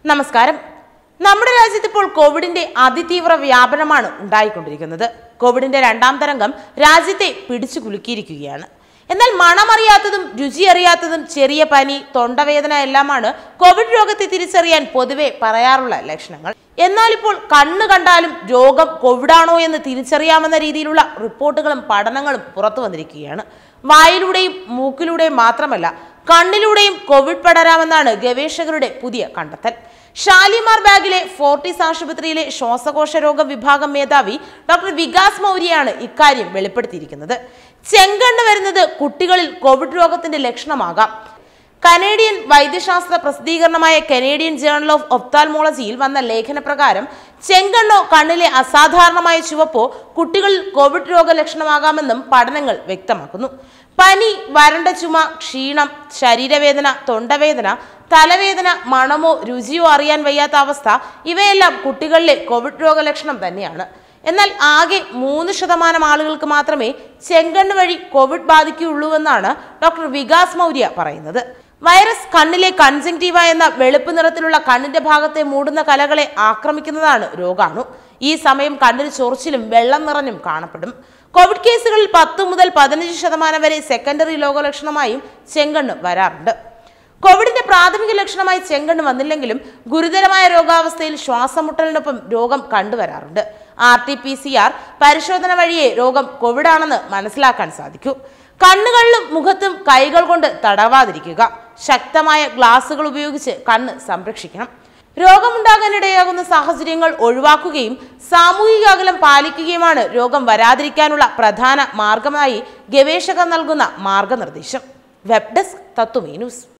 നമസ്കാരം നമ്മുടെ രാജ്യത്ത് ഇപ്പോൾ കോവിഡിന്റെ അതിതീവ്ര വ്യാപനമാണ് ഉണ്ടായിക്കൊണ്ടിരിക്കുന്നത് കോവിഡിന്റെ രണ്ടാം തരംഗം രാജ്യത്തെ പിടിച്ചു കുലുക്കിയിരിക്കുകയാണ് എന്നാൽ മണമറിയാത്തതും രുചിയറിയാത്തതും ചെറിയ പനി തൊണ്ടവേദന എല്ലാമാണ് കോവിഡ് രോഗത്തെ തിരിച്ചറിയാൻ പൊതുവെ പറയാറുള്ള ലക്ഷണങ്ങൾ എന്നാൽ ഇപ്പോൾ കണ്ണ് കണ്ടാലും രോഗം കോവിഡാണോ എന്ന് തിരിച്ചറിയാമെന്ന രീതിയിലുള്ള റിപ്പോർട്ടുകളും പഠനങ്ങളും പുറത്തു വന്നിരിക്കുകയാണ് വായിലൂടെയും മൂക്കിലൂടെയും മാത്രമല്ല കണ്ണിലൂടെയും കോവിഡ് പടരാമെന്നാണ് ഗവേഷകരുടെ പുതിയ കണ്ടെത്തൽ ഷാലിമാർ ബാഗിലെ ഫോർട്ടിസ് ആശുപത്രിയിലെ ശ്വാസകോശ രോഗ വിഭാഗം മേധാവി ഡോക്ടർ വികാസ് മൗര്യയാണ് ഇക്കാര്യം വെളിപ്പെടുത്തിയിരിക്കുന്നത് ചെങ്കണ്ണ് വരുന്നത് കുട്ടികളിൽ കോവിഡ് രോഗത്തിന്റെ ലക്ഷണമാകാം കനേഡിയൻ വൈദ്യശാസ്ത്ര പ്രസിദ്ധീകരണമായ കനേഡിയൻ ജേണൽ ഓഫ് ഒപ്താൽമോളജിയിൽ വന്ന ലേഖനപ്രകാരം ചെങ്കണ്ണോ കണ്ണിലെ അസാധാരണമായ ചുവപ്പോ കുട്ടികളിൽ കോവിഡ് രോഗലക്ഷണമാകാമെന്നും പഠനങ്ങൾ വ്യക്തമാക്കുന്നു പനി വരണ്ട ചുമ ക്ഷീണം ശരീരവേദന തൊണ്ടവേദന തലവേദന മണമോ രുചിയോ അറിയാൻ വയ്യാത്ത അവസ്ഥ ഇവയെല്ലാം കുട്ടികളിലെ കോവിഡ് രോഗലക്ഷണം തന്നെയാണ് എന്നാൽ ആകെ മൂന്ന് ശതമാനം ആളുകൾക്ക് മാത്രമേ ചെങ്കണ്ണ് വഴി കോവിഡ് ബാധിക്കുകയുള്ളൂവെന്നാണ് ഡോക്ടർ വികാസ് മൗര്യ പറയുന്നത് വൈറസ് കണ്ണിലെ കൺജങ്റ്റീവ എന്ന വെളുപ്പ് നിറത്തിലുള്ള കണ്ണിന്റെ ഭാഗത്തെ മൂടുന്ന കലകളെ ആക്രമിക്കുന്നതാണ് രോഗാണു ഈ സമയം കണ്ണിന് ചൊറിച്ചിലും വെള്ളം നിറഞ്ഞും കാണപ്പെടും കോവിഡ് കേസുകളിൽ പത്ത് മുതൽ പതിനഞ്ച് ശതമാനം വരെ സെക്കൻഡറി രോഗലക്ഷണമായും ചെങ്കണ്ണ് വരാറുണ്ട് കോവിഡിന്റെ പ്രാഥമിക ലക്ഷണമായി ചെങ്കണ്ണ് വന്നില്ലെങ്കിലും ഗുരുതരമായ രോഗാവസ്ഥയിൽ ശ്വാസമുട്ടലിനൊപ്പം രോഗം കണ്ടുവരാറുണ്ട് R T P C R പരിശോധന വഴിയേ രോഗം കോവിഡ് ആണെന്ന് മനസ്സിലാക്കാൻ സാധിക്കൂ കണ്ണുകളിലും മുഖത്തും കൈകൾ കൊണ്ട് തടവാതിരിക്കുക ശക്തമായ ഗ്ലാസുകൾ ഉപയോഗിച്ച് കണ്ണ് സംരക്ഷിക്കണം രോഗമുണ്ടാകാനിടയാകുന്ന സാഹചര്യങ്ങൾ ഒഴിവാക്കുകയും സാമൂഹിക അകലം പാലിക്കുകയുമാണ് രോഗം വരാതിരിക്കാനുള്ള പ്രധാന മാർഗമായി ഗവേഷകർ നൽകുന്ന മാർഗനിർദ്ദേശം വെബ് ഡെസ്ക് തത്വമേ ന്യൂസ്